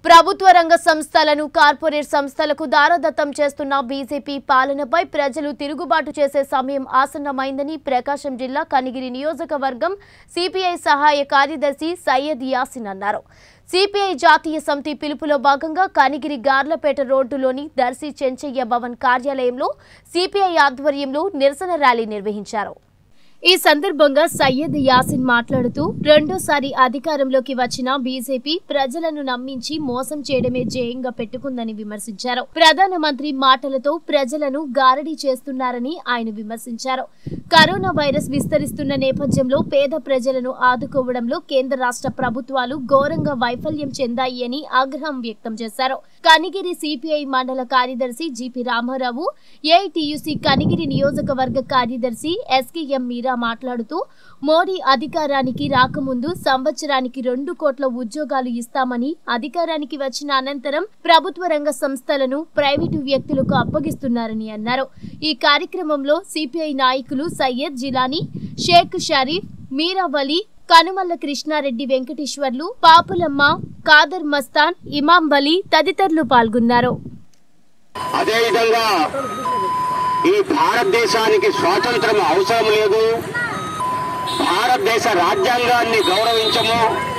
ప్రభుత్వ రంగ సంస్థలను కార్పొరేట్ సంస్థలకు దారదత్తం చేస్తున్న బీజేపీ పాలనపై ప్రజలు తిరుగుబాటు చేసే సమయం ఆసన్నమైందని ప్రకాశం జిల్లా కనిగిరి నియోజకవర్గం సిపిఐ సహాయ కార్యదర్శి సయ్యద్ యాసిన్ అన్నారు సిపిఐ జాతీయ సమితి పిలుపులో భాగంగా కనిగిరి గార్లపేట రోడ్డులోని దర్శి చెంచయ్య భవన్ కార్యాలయంలో సిపిఐ ఆధ్వర్యంలో నిరసన ర్యాలీ నిర్వహించారు ఈ సందర్భంగా సయ్యద్ యాసిన్ మాట్లాడుతూ రెండోసారి అధికారంలోకి వచ్చిన బీజేపీ ప్రజలను నమ్మించి మోసం చేయడమే ధ్యేయంగా పెట్టుకుందని విమర్శించారు ప్రధానమంత్రి మాటలతో ప్రజలను గారడీ చేస్తున్నారని ఆయన విమర్శించారు కరోనా వైరస్ విస్తరిస్తున్న నేపథ్యంలో పేద ప్రజలను ఆదుకోవడంలో కేంద్ర రాష్ట్ర ప్రభుత్వాలు ఘోరంగా వైఫల్యం చెందాయి అని ఆగ్రహం వ్యక్తం చేశారు కనిగిరి సిపిఐ మండల కార్యదర్శి జిపి రామారావు ఏఐటియుసి కనిగిరి నియోజకవర్గ కార్యదర్శి ఎస్కేఎం మీరా మాట్లాడుతూ మోడీ అధికారానికి రాకముందు సంవత్సరానికి రెండు కోట్ల ఉద్యోగాలు ఇస్తామని అధికారానికి వచ్చిన అనంతరం ప్రభుత్వ రంగ సంస్థలను ప్రైవేటు వ్యక్తులకు అప్పగిస్తున్నారని అన్నారు ఈ కార్యక్రమంలో సిపిఐ నాయకులు సయ్యద్ జిలానీ షేక్ షరీఫ్ మీరావలి కనుమల్ల కృష్ణారెడ్డి వెంకటేశ్వర్లు పాపులమ్మ కాదర్ మస్తాన్ ఇమాం బలి తదితరులు పాల్గొన్నారు అదేవిధంగా ఈ భారతదేశానికి స్వాతంత్రం అవసరం లేదు భారతదేశ రాజ్యాంగాన్ని గౌరవించము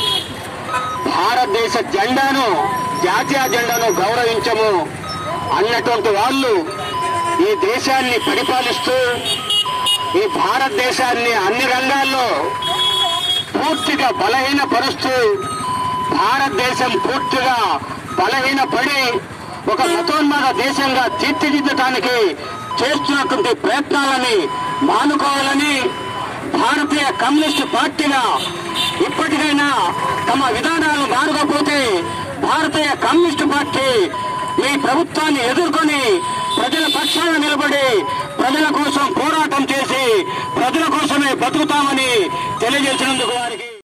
భారతదేశ జెండాను జాతీయ జెండాను గౌరవించము అన్నటువంటి వాళ్ళు ఈ దేశాన్ని పరిపాలిస్తూ ఈ భారతదేశాన్ని అన్ని రంగాల్లో పూర్తిగా బలహీనపరుస్తూ భారతదేశం పూర్తిగా బలహీనపడి ఒక మతోన్మాద దేశంగా తీర్చిదిద్దటానికి చేస్తున్నటువంటి ప్రయత్నాలని మానుకోవాలని భారతీయ కమ్యూనిస్టు పార్టీగా ఇప్పటికైనా తమ విధానాలు మారకపోతే భారతీయ కమ్యూనిస్టు పార్టీ ఈ ప్రభుత్వాన్ని ఎదుర్కొని ప్రజల పక్షాన నిలబడి ప్రజల కోసం పోరాటం చేసి ప్రజల కోసమే బతుకుతామని తెలియజేసినందుకు వారికి